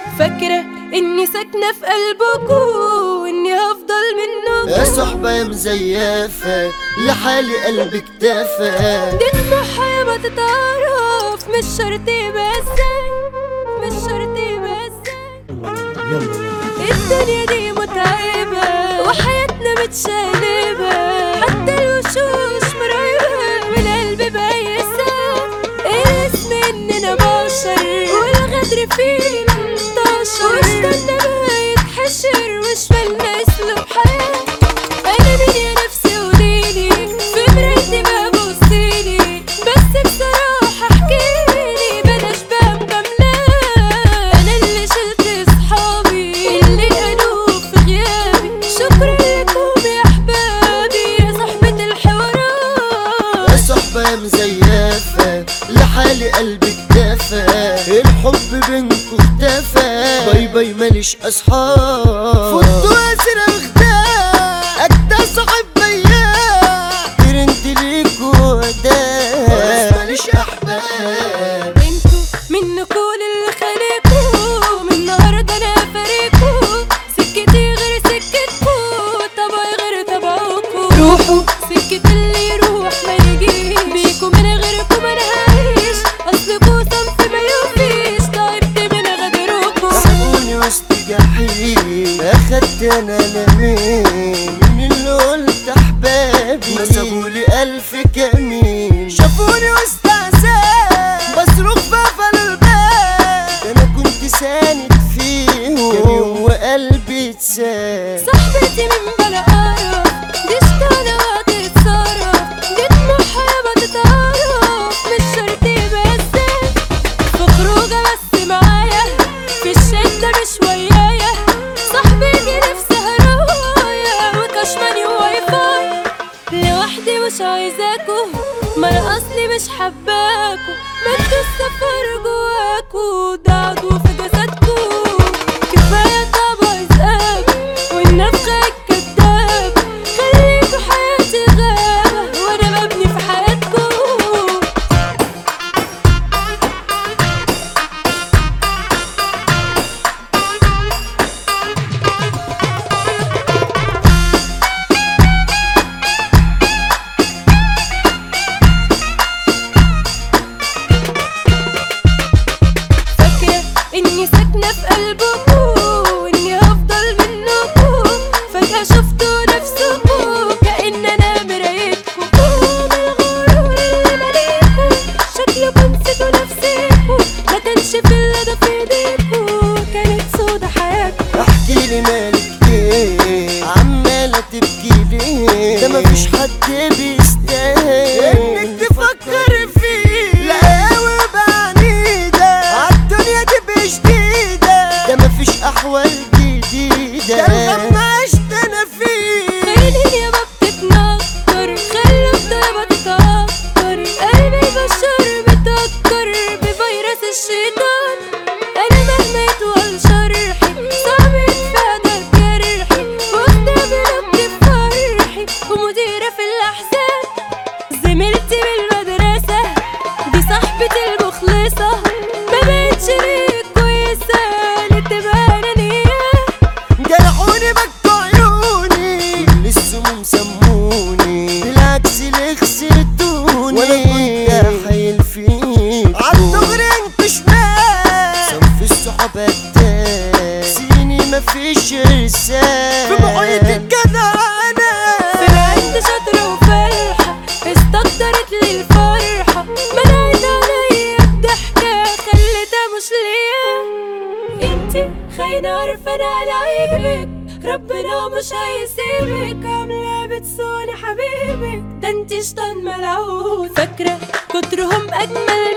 فاكرة اني ساكنة في قلبكوا واني هفضل منكم يا صحبة يا مزيفة لحالي قلبي اكتفى دي الضحية ما تتعرف مش شرط يبقى ازاي مش شرط يبقى ازاي الدنيا دي متعبة وحياتنا متشقلبة حتى الوشوش مرعبة من قلبي بايسة اسم اننا بشر والغدر فينا انتشر واستنى ما يتحشر مش مالنا اسلوب حياة انا مين يا نفسي قوليلي في مرايتي ما بصيلي بس بصراحة احكيلي بلاش بقى مجاملات انا اللي شلت صحابي اللي قالوا في غيابي شكرا لكم يا احبابي يا صحبة الحوارات يا صحبة يا مزيفة لحالي قلبي اكتفى الحب بينكو اختفى باي باي ماليش اصحاب فوتوا اسر اخداع اجدع صاحب بياع ترند ليكو وداع ماليش احباب انتوا منكوا اللي خليكوا من النهارده انا فريقكوا سكتي غير سكتكوا طبعي غير طبعكوا روحوا سكة اللي يروح ما يجيش بيكوا من غيركوا ما نهايش اصلكوا صنف ما يوفيش تعبت من غدركوا سابوني وسط جحيم اخدت انا لمين من اللي قلت احبابي ما سابولي الف كمين شافوني وسط عذاب بصرخ بقفل الباب ده انا كنت ساند فيهم كان يوم وقلبي اتساب صاحبتي من بلا قرف دي اشتغلة وهتتصرف دي طموحها ما تتعرف مش شرط يبقى ازاي في خروجة بس معايا في الشدة مش ويايا صاحبتي نفسها رواية وكشماني وواي فاي لوحدي مش عايزاكوا ما انا اصلي مش حباكوا ما انتوا السفر جواكوا ده عضو في جسدكوا كفاية طبع ذئاب والنفخة الكداب خليكوا حياتي غابة وانا ببني في حياتكوا فاكرة إني ساكنة في قلبكوا وإني هفضل منكوا فجأة شفتوا نفسكوا كأن أنا مرايتكوا من الغرور اللي مليكوا شكلكوا نسيتوا نفسكوا ما كانش في إلا ده في إيديكوا كانت سودا حياتكوا احكي لي مالك ايه عمالة تبكي ليه ده مفيش حد بيستاهل انك تفكر فيه لا وبعنيدة عالدنيا دي بجديدة ده مفيش احوال جديدة ده لما عشت انا فيه خليني يا ما بتتنكر خلي الطيبة تتأكر قلبي البشر بتأكر بفيروس الشيطان أنا مهما يطول شرحي صعب يتفادى جرحي وقدامي نبكي بفرحي ومديرة في الأحزان زميلتي بالمدرسة دي صاحبتي المخلصة ما بقتش ليك كويسة اللي تبقى أنانية جرحوني بكوا عيوني كل السموم سموني بالعكس اللي خسرتوني وانا كنت حايل فيك عالدغري انت شمال صنف الصحاب التاني سيني مفيش رسالة في محيط الجدع انا طلعت شاطرة وفرحة استقدرت لي الفرحة منعت عليا الضحكة خلتها مش ليا انتي خاينة عارفة انا على عيبك ربنا مش هيسيبك عاملة بتسوني حبيبك ده انتي شطان ملعون فاكرة كترهم اجمل